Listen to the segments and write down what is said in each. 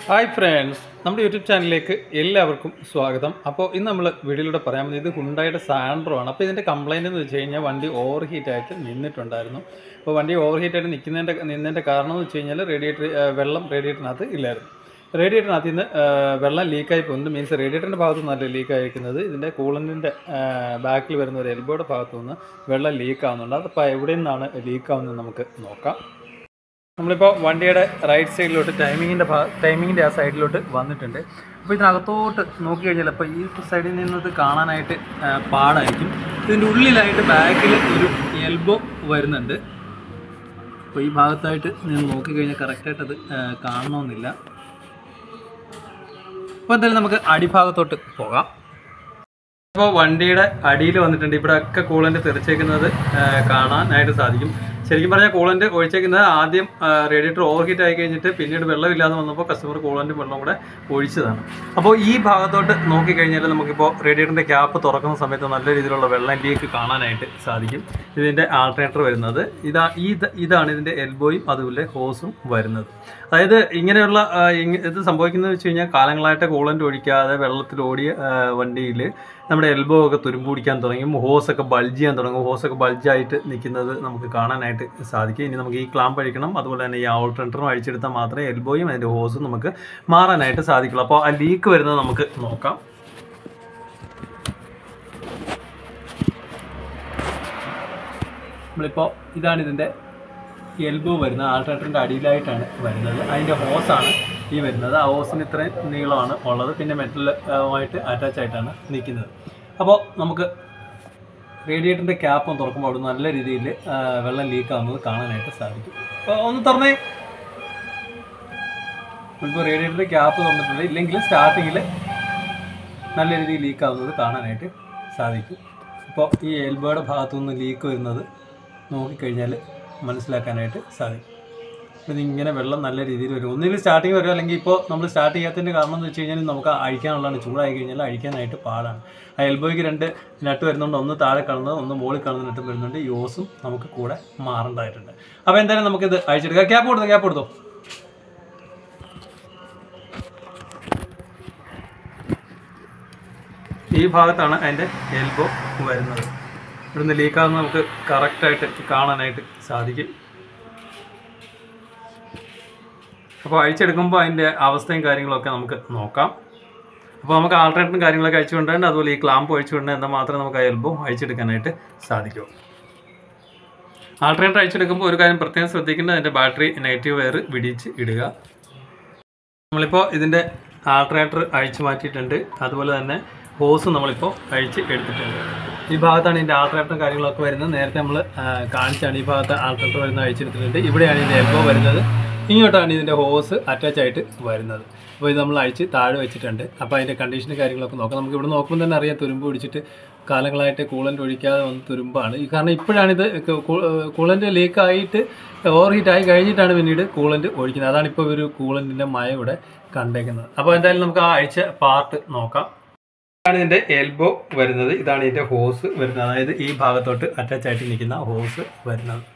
hi friends നമ്മുടെ YouTube ചാനലിലേക്ക് എല്ലാവർക്കും സ്വാഗതം അപ്പോൾ ഇന്ന് നമ്മൾ വീഡിയോയിലൂടെ പറയാൻ പോകുന്നത് ഇത് ഹുണ്ടായുടെ സാൻഡ്രോ ആണ് അപ്പോൾ ഇതിൻ്റെ കംപ്ലയിൻ്റ് എന്ന് വെച്ച് കഴിഞ്ഞാൽ വണ്ടി ഓവർ ഹീറ്റ് ആയിട്ട് നിന്നിട്ടുണ്ടായിരുന്നു അപ്പോൾ വണ്ടി ഓവർ ഹീറ്റ് ആയിട്ട് നിൽക്കുന്നതിൻ്റെ നിന്നതിൻ്റെ കാരണം എന്ന് വെച്ച് കഴിഞ്ഞാൽ റേഡിയേറ്റർ വെള്ളം റേഡിയേറ്ററിനകത്ത് ഇല്ലായിരുന്നു റേഡിയേറ്ററിനകത്ത് നിന്ന് വെള്ളം ലീക്കായി പോകുന്നത് മീൻസ് റേഡിയേറ്ററിൻ്റെ ഭാഗത്തു നിന്നല്ല ലീക്ക് അയക്കുന്നത് ഇതിൻ്റെ കൂളൻറ്റിൻ്റെ ബാക്കിൽ വരുന്ന ഒരു എൽബോയുടെ ഭാഗത്തു നിന്ന് വെള്ളം ലീക്ക് ആവുന്നുണ്ട് അതപ്പോൾ എവിടെ നിന്നാണ് ലീക്ക് ആവുന്നത് നമുക്ക് നോക്കാം നമ്മളിപ്പോൾ വണ്ടിയുടെ റൈറ്റ് സൈഡിലോട്ട് ടൈമിങ്ങിൻ്റെ ഭാ ടൈമിങ്ങിൻ്റെ ആ സൈഡിലോട്ട് വന്നിട്ടുണ്ട് അപ്പോൾ ഇതിനകത്തോട്ട് നോക്കി കഴിഞ്ഞാൽ അപ്പോൾ ഈ സൈഡിൽ നിന്നത് കാണാനായിട്ട് ആ, പാടായിരിക്കും ഇതിൻ്റെ ഉള്ളിലായിട്ട് ബാക്കിൽ ഒരു എൽബോ വരുന്നുണ്ട് അപ്പോൾ ഈ ഭാഗത്തായിട്ട് നിന്ന് നോക്കിക്കഴിഞ്ഞാൽ കറക്റ്റായിട്ട് അത് ആ, കാണണമെന്നില്ല അപ്പോൾ എന്തായാലും നമുക്ക് അടിഭാഗത്തോട്ട് പോകാം ഇപ്പോൾ വണ്ടിയുടെ അടിയിൽ വന്നിട്ടുണ്ട് ഇവിടെ ഒക്കെ കൂളൻ്റ് തെറിച്ചേക്കുന്നത് ആ, കാണാനായിട്ട് സാധിക്കും ശരിക്കും പറഞ്ഞാൽ കൂളൻ്റ് ഒഴിച്ചേക്കുന്നത് ആദ്യം റേഡിയേറ്റർ ഓവർ ഹീറ്റ് ആയി കഴിഞ്ഞിട്ട് പിന്നീട് വെള്ളമില്ലാതെ വന്നപ്പോൾ കസ്റ്റമർ കൂളൻ്റ് വെള്ളം കൂടെ ഒഴിച്ചതാണ് അപ്പോൾ ഈ ഭാഗത്തോട്ട് നോക്കിക്കഴിഞ്ഞാൽ നമുക്കിപ്പോൾ റേഡിയേറ്ററിൻ്റെ ക്യാപ്പ് തുറക്കുന്ന സമയത്ത് നല്ല രീതിയിലുള്ള വെള്ളം ലീക്ക് കാണാനായിട്ട് സാധിക്കും ഇതിൻ്റെ ആൾട്ടർനേറ്റർ വരുന്നത് ഇതാ ഇത് ഇതാണ് ഇതിൻ്റെ എൽബോയും അതുപോലെ ഹോസും വരുന്നത് അതായത് ഇങ്ങനെയുള്ള ആ, ഇങ്ങ- ഇത് സംഭവിക്കുന്നത് വെച്ച് കഴിഞ്ഞാൽ കാലങ്ങളായിട്ട് കൂളൻ്റ് ഒഴിക്കാതെ വെള്ളത്തിൽ ഓടിയ വണ്ടിയിൽ നമ്മുടെ എൽബോ ഒക്കെ തുരുമ്പ് പിടിക്കാൻ തുടങ്ങി ഹോസൊക്കെ ബൾജ് ചെയ്യാൻ തുടങ്ങും ഹോസൊക്കെ ബൾജായിട്ട് നിൽക്കുന്നത് നമുക്ക് കാണാനായിട്ട് സാധിക്കും ഇനി നമുക്ക് ഈ ക്ലാമ്പ് അഴിക്കണം അതുപോലെ തന്നെ ഈ ഓൾട്ടർനേറ്ററും അഴിച്ചെടുത്താൽ മാത്രമേ എൽബോയും അതിൻ്റെ ഹോസും നമുക്ക് മാറാനായിട്ട് സാധിക്കുള്ളൂ അപ്പോൾ ആ ലീക്ക് വരുന്നത് നമുക്ക് നോക്കാം നമ്മളിപ്പോൾ ഇതാണ് ഇതിൻ്റെ എൽബോ വരുന്നത് ആൾട്ടർനേറ്ററിൻ്റെ അടിയിലായിട്ടാണ് വരുന്നത് അതിൻ്റെ ഹോസാണ് ഈ വരുന്നത് ആ ഹോസിന് ഇത്രയും നീളമാണ് ഉള്ളത് പിന്നെ മെറ്റൽ ആയിട്ട് അറ്റാച്ച് ആയിട്ടാണ് നിൽക്കുന്നത് അപ്പോൾ നമുക്ക് റേഡിയേറ്ററിൻ്റെ ക്യാപ്പ് ഒന്ന് തുറക്കുമ്പോൾ അവിടെ നല്ല രീതിയിൽ വെള്ളം ലീക്ക് ആവുന്നത് കാണാനായിട്ട് സാധിക്കും അപ്പോൾ ഒന്ന് തുറന്നേ ഇപ്പോൾ റേഡിയേറ്ററിൻ്റെ ക്യാപ്പ് തുറന്നിട്ടുണ്ട് ഇല്ലെങ്കിൽ സ്റ്റാർട്ടിങ്ങിൽ നല്ല രീതിയിൽ ലീക്ക് ആവുന്നത് കാണാനായിട്ട് സാധിക്കും ഇപ്പോൾ ഈ എൽബോയുടെ ഭാഗത്തു നിന്ന് ലീക്ക് വരുന്നത് നോക്കിക്കഴിഞ്ഞാൽ മനസ്സിലാക്കാനായിട്ട് സാധിക്കും അപ്പോൾ ഇതിങ്ങനെ വെള്ളം നല്ല രീതിയിൽ വരും ഒന്നുകിൽ സ്റ്റാർട്ടിങ് വരും അല്ലെങ്കിൽ ഇപ്പോൾ നമ്മൾ സ്റ്റാർട്ട് ചെയ്യാത്തതിൻ്റെ കാരണം എന്ന് വെച്ച് കഴിഞ്ഞാൽ നമുക്ക് അഴിക്കാനുള്ളതാണ് ചൂടായി കഴിഞ്ഞാൽ അഴിക്കാനായിട്ട് പാടാണ് ആ എൽബോയ്ക്ക് രണ്ട് നട്ട് വരുന്നുണ്ട് ഒന്ന് താഴെ കാണുന്നത് ഒന്ന് മുകളിൽ കാണുന്ന നട്ടും വരുന്നുണ്ട് യോസും നമുക്ക് കൂടെ മാറേണ്ടതായിട്ടുണ്ട് അപ്പോൾ എന്തായാലും നമുക്കിത് അഴിച്ചെടുക്കാം ക്യാപ്പ് കൊടുത്തോ ക്യാപ്പ് കൊടുത്തോ ഈ ഭാഗത്താണ് അതിൻ്റെ എൽബോ വരുന്നത് ഇവിടുന്ന് ലീക്കാകുന്ന നമുക്ക് കറക്റ്റായിട്ട് കാണാനായിട്ട് സാധിക്കും അപ്പോൾ അഴിച്ചെടുക്കുമ്പോൾ അതിൻ്റെ അവസ്ഥയും കാര്യങ്ങളൊക്കെ നമുക്ക് നോക്കാം അപ്പോൾ നമുക്ക് ആൾട്ടർനേറ്ററും കാര്യങ്ങളൊക്കെ അഴിച്ചുകൊണ്ടുണ്ട് അതുപോലെ ഈ ക്ലാമ്പ് അഴിച്ചുകൊണ്ട് എന്നാൽ മാത്രമേ നമുക്ക് ആ എൽബോ അഴിച്ചെടുക്കാനായിട്ട് സാധിക്കൂ ആൾട്ടർനേറ്റർ അഴിച്ചെടുക്കുമ്പോൾ ഒരു കാര്യം പ്രത്യേകം ശ്രദ്ധിക്കേണ്ടത് അതിൻ്റെ ബാറ്ററി നെഗറ്റീവ് വയർ വിടിച്ച് ഇടുക നമ്മളിപ്പോൾ ഇതിൻ്റെ ആൾട്ടർനേറ്റർ അഴിച്ചു മാറ്റിയിട്ടുണ്ട് അതുപോലെ തന്നെ ഹോസ് നമ്മളിപ്പോൾ അഴിച്ച് എടുത്തിട്ടുണ്ട് ഈ ഭാഗത്താണ് ഇതിൻ്റെ ആൾട്ടർനേറ്ററും കാര്യങ്ങളൊക്കെ വരുന്നത് നേരത്തെ നമ്മൾ കാണിച്ചാണ് ഈ ഭാഗത്ത് ആൾട്ടർനേറ്റർ വരുന്നത് അഴിച്ചെടുത്തിട്ടുണ്ട് ഇവിടെയാണ് ഇതിൻ്റെ എൽബോ വരുന്നത് ഇങ്ങോട്ടാണ് ഇതിൻ്റെ ഹോസ് അറ്റാച്ച് ആയിട്ട് വരുന്നത് അപ്പോൾ ഇത് നമ്മൾ അഴിച്ച് താഴെ വെച്ചിട്ടുണ്ട് അപ്പോൾ അതിൻ്റെ കണ്ടീഷനും കാര്യങ്ങളൊക്കെ നോക്കാം നമുക്ക് ഇവിടെ നോക്കുമ്പോൾ തന്നെ അറിയാം തുരുമ്പ് പിടിച്ചിട്ട് കാലങ്ങളായിട്ട് കൂളൻ്റ് ഒഴിക്കാതെ വന്ന തുരുമ്പാണ് ഈ കാരണം ഇപ്പോഴാണിത് കൂളൻ്റ് ലീക്ക് ആയിട്ട് ഓവർ ഹീറ്റ് ആയി കഴിഞ്ഞിട്ടാണ് പിന്നീട് കൂളൻ്റ് ഒഴിക്കുന്നത് അതാണ് ഇപ്പോൾ ഒരു കൂളൻറ്റിൻ്റെ മയ ഇവിടെ കണ്ടേക്കുന്നത് അപ്പോൾ എന്തായാലും നമുക്ക് ആ അഴിച്ച പാർട്ട് നോക്കാം ഇതാണ് ഇതിൻ്റെ എൽബോ വരുന്നത് ഇതാണ് ഇതിൻ്റെ ഹോസ് വരുന്നത് അതായത് ഈ ഭാഗത്തോട്ട് അറ്റാച്ച് ആയിട്ട് നിൽക്കുന്ന ഹോസ് വരുന്നത്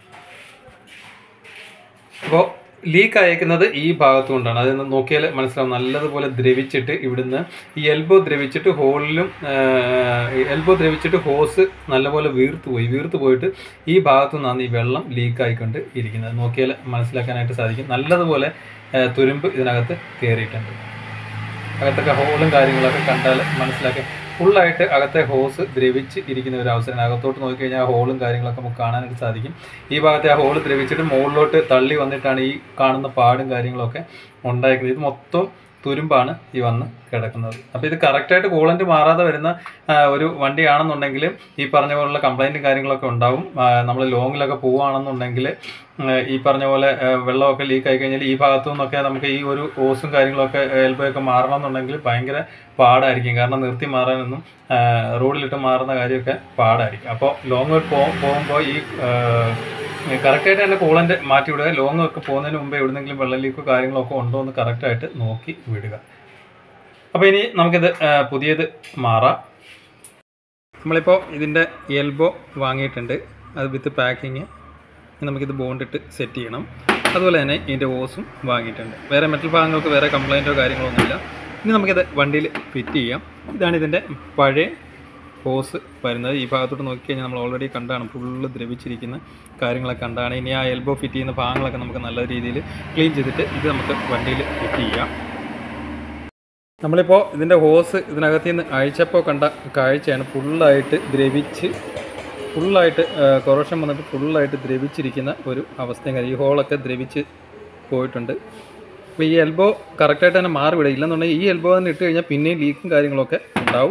അപ്പോൾ ലീക്ക് അയക്കുന്നത് ഈ ഭാഗത്തു കൊണ്ടാണ് അത് നോക്കിയാൽ മനസ്സിലാവും നല്ലതുപോലെ ദ്രവിച്ചിട്ട് ഇവിടുന്ന് ഈ എൽബോ ദ്രവിച്ചിട്ട് ഹോളിലും എൽബോ ദ്രവിച്ചിട്ട് ഹോസ് നല്ലപോലെ വീർത്ത് പോയി വീർത്ത് പോയിട്ട് ഈ ഭാഗത്തു നിന്നാണ് ഈ വെള്ളം ലീക്ക് ആയിക്കൊണ്ട് ഇരിക്കുന്നത് നോക്കിയാൽ മനസ്സിലാക്കാനായിട്ട് സാധിക്കും നല്ലതുപോലെ ആ, തുരുമ്പ് ഇതിനകത്ത് കയറിയിട്ടുണ്ട് അകത്തൊക്കെ ഹോളും കാര്യങ്ങളൊക്കെ കണ്ടാൽ മനസ്സിലാക്കി ഫുള്ളായിട്ട് അകത്തെ ഹോസ് ദ്രവിച്ച് ഇരിക്കുന്ന ഒരു അവസരം അകത്തോട്ട് നോക്കിക്കഴിഞ്ഞാൽ ആ ഹോളും കാര്യങ്ങളൊക്കെ നമുക്ക് കാണാനായിട്ട് സാധിക്കും ഈ ഭാഗത്തെ ആ ഹോള് ദ്രവിച്ചിട്ട് മുകളിലോട്ട് തള്ളി വന്നിട്ടാണ് ഈ കാണുന്ന പാടും കാര്യങ്ങളൊക്കെ ഉണ്ടായിരിക്കുന്നത് ഇത് മൊത്തം തുരുമ്പാണ് ഈ വന്ന് കിടക്കുന്നത് അപ്പോൾ ഇത് കറക്റ്റായിട്ട് കൂളൻ്റ് മാറാതെ വരുന്ന ആ, ഒരു വണ്ടിയാണെന്നുണ്ടെങ്കിൽ ഈ പറഞ്ഞ പോലുള്ള കംപ്ലൈൻറ്റും കാര്യങ്ങളൊക്കെ ഉണ്ടാവും നമ്മൾ ലോങ്ങിലൊക്കെ പോവുകയാണെന്നുണ്ടെങ്കിൽ ഈ പറഞ്ഞ പോലെ ആ, വെള്ളമൊക്കെ ലീക്ക് ആയി കഴിഞ്ഞാൽ ഈ ഭാഗത്തു നിന്നൊക്കെ നമുക്ക് ഈ ഒരു ഓസും കാര്യങ്ങളൊക്കെ എൽബോ ഒക്കെ മാറണം എന്നുണ്ടെങ്കിൽ ഭയങ്കര പാടായിരിക്കും കാരണം നിർത്തി മാറാനൊന്നും ആ, റോഡിലിട്ട് മാറുന്ന കാര്യമൊക്കെ പാടായിരിക്കും അപ്പോൾ ലോങ് പോകുമ്പോൾ ഈ കറക്റ്റായിട്ട് തന്നെ കൂളൻ്റ് മാറ്റി വിടുക ലോങ് ഒക്കെ പോകുന്നതിന് മുമ്പേ എവിടെന്നെങ്കിലും വെള്ളം ലീക്കോ കാര്യങ്ങളൊക്കെ ഉണ്ടോ എന്ന് കറക്റ്റായിട്ട് നോക്കി വിടുക അപ്പോൾ ഇനി നമുക്കിത് ആ, പുതിയത് മാറാം നമ്മളിപ്പോൾ ഇതിൻ്റെ എൽബോ വാങ്ങിയിട്ടുണ്ട് അത് വിത്ത് പാക്കിങ് നമുക്കിത് ബോണ്ടിട്ട് സെറ്റ് ചെയ്യണം അതുപോലെ തന്നെ ഇതിൻ്റെ ഓസും വാങ്ങിയിട്ടുണ്ട് വേറെ മെറ്റൽ ഭാഗങ്ങൾക്ക് വേറെ കംപ്ലൈൻറ്റോ കാര്യങ്ങളൊന്നുമില്ല ഇനി നമുക്കിത് വണ്ടിയിൽ ഫിറ്റ് ചെയ്യാം ഇതാണ് ഇതിൻ്റെ പഴയ ഹോസ് വരുന്നത് ഈ ഭാഗത്തോട്ട് നോക്കിക്കഴിഞ്ഞാൽ നമ്മൾ ഓൾറെഡി കണ്ടാണ് ഫുള്ള് ദ്രവിച്ചിരിക്കുന്ന കാര്യങ്ങളൊക്കെ കണ്ടാണ് ഇനി ആ എൽബോ ഫിറ്റ് ചെയ്യുന്ന ഭാഗങ്ങളൊക്കെ നമുക്ക് നല്ല രീതിയിൽ ക്ലീൻ ചെയ്തിട്ട് ഇത് നമുക്ക് വണ്ടിയിൽ ഫിറ്റ് ചെയ്യാം നമ്മളിപ്പോൾ ഇതിൻ്റെ ഹോസ് ഇതിനകത്ത് നിന്ന് അഴിച്ചപ്പോൾ കണ്ട കാഴ്ചയാണ് ഫുള്ളായിട്ട് ദ്രവിച്ച് ഫുള്ളായിട്ട് കൊറോഷൻ വന്നിട്ട് ഫുള്ളായിട്ട് ദ്രവിച്ചിരിക്കുന്ന ഒരു അവസ്ഥയും കാര്യം ഈ ഹോളൊക്കെ ദ്രവിച്ച് പോയിട്ടുണ്ട് അപ്പോൾ ഈ എൽബോ കറക്റ്റായിട്ട് തന്നെ മാറി വിടുക ഇല്ലെന്നുണ്ടെങ്കിൽ ഈ എൽബോ തന്നെ ഇട്ട് കഴിഞ്ഞാൽ പിന്നെയും ലീക്കും കാര്യങ്ങളൊക്കെ ഉണ്ടാവും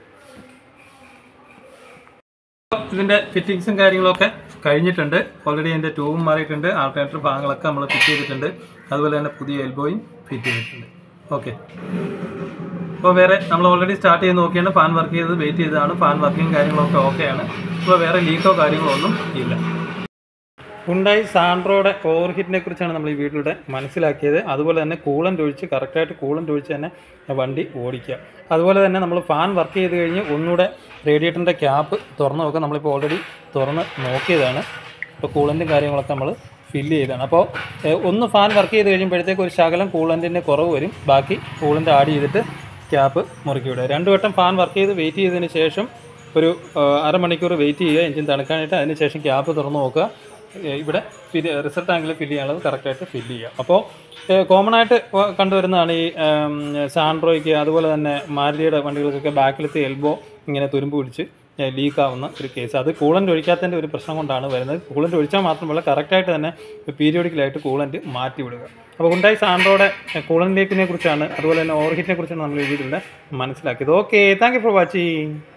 ഇതിൻ്റെ ഫിറ്റിങ്സും കാര്യങ്ങളൊക്കെ കഴിഞ്ഞിട്ടുണ്ട് ഓൾറെഡി അതിൻ്റെ ട്യൂബും മാറിയിട്ടുണ്ട് ആൾട്ടർനേറ്റർ ഭാഗങ്ങളൊക്കെ നമ്മൾ ഫിറ്റ് ചെയ്തിട്ടുണ്ട് അതുപോലെ തന്നെ പുതിയ എൽബോയും ഫിറ്റ് ചെയ്തിട്ടുണ്ട് ഓക്കെ ഇപ്പോൾ വേറെ നമ്മൾ ഓൾറെഡി സ്റ്റാർട്ട് ചെയ്ത് നോക്കിയാണ് ഫാൻ വർക്ക് ചെയ്ത് വെയിറ്റ് ചെയ്തതാണ് ഫാൻ വർക്കിംഗ് കാര്യങ്ങളൊക്കെ ഓക്കെയാണ് ഇപ്പോൾ വേറെ ലീക്കോ കാര്യങ്ങളോ ഒന്നും ഇല്ല ഉണ്ടായി സാൻഡ്രോയുടെ ഓവർ ഹിറ്റിനെ കുറിച്ചാണ് നമ്മൾ ഈ വീട്ടിലൂടെ മനസ്സിലാക്കിയത് അതുപോലെ തന്നെ കൂളൻ്റ് ഒഴിച്ച് കറക്റ്റായിട്ട് കൂളൻ്റ് ഒഴിച്ച് തന്നെ വണ്ടി ഓടിക്കുക അതുപോലെ തന്നെ നമ്മൾ ഫാൻ വർക്ക് ചെയ്ത് കഴിഞ്ഞ് ഒന്നുകൂടെ റേഡിയേറ്ററിൻ്റെ ക്യാപ്പ് തുറന്ന് നോക്കുക നമ്മളിപ്പോൾ ഓൾറെഡി തുറന്ന് നോക്കിയതാണ് ഇപ്പോൾ കൂളൻറ്റും കാര്യങ്ങളൊക്കെ നമ്മൾ ഫില്ല് ചെയ്തതാണ് അപ്പോൾ ഏഹ്, ഒന്ന് ഫാൻ വർക്ക് ചെയ്ത് കഴിയുമ്പോഴത്തേക്ക് ഒരു ശകലം കൂളൻറ്റിൻ്റെ കുറവ് വരും ബാക്കി കൂളൻ്റ് ആഡ് ചെയ്തിട്ട് ക്യാപ്പ് മുറുക്കി വിടുക രണ്ട് വട്ടം ഫാൻ വർക്ക് ചെയ്ത് വെയിറ്റ് ചെയ്തതിന് ശേഷം ഒരു ആ, അരമണിക്കൂർ വെയിറ്റ് ചെയ്യുക എഞ്ചിൻ തണുക്കാനായിട്ട് അതിന് ശേഷം ക്യാപ്പ് തുറന്ന് നോക്കുക ഏ, ഇവിടെ ഫില് റിസൾട്ട് ടാങ്കിൽ ഫില്ല് ചെയ്യാനുള്ളത് കറക്റ്റായിട്ട് ഫില്ല് ചെയ്യുക അപ്പോൾ കോമൺ ആയിട്ട് വ- കണ്ടുവരുന്നതാണ് ഈ ആം, സാൻഡ്രോയ്ക്ക് അതുപോലെ തന്നെ മാരുതിയുടെ വണ്ടികൾക്കൊക്കെ ബാക്കിലത്തെ എൽബോ ഇങ്ങനെ തുരുമ്പ് പിടിച്ച് ലീക്ക് ആവുന്ന ഒരു കേസ് അത് കൂളൻ്റ് ഒഴിക്കാത്തതിൻ്റെ ഒരു പ്രശ്നം കൊണ്ടാണ് വരുന്നത് കൂളൻ്റ് ഒഴിച്ചാൽ മാത്രമല്ല കറക്റ്റായിട്ട് തന്നെ പീരിയോഡിക്കലായിട്ട് കൂളൻ്റ് മാറ്റി വിടുക അപ്പോൾ ഉണ്ടായി സാൻഡ്രോയുടെ കൂളൻ്റ് ലീക്കിനെ കുറിച്ചാണ് അതുപോലെ തന്നെ ഓവർഹിറ്റിനെ കുറിച്ചാണ് നമ്മൾ ഈ വീഡിയോയിൽ മനസ്സിലാക്കിയത് okay thank you for watching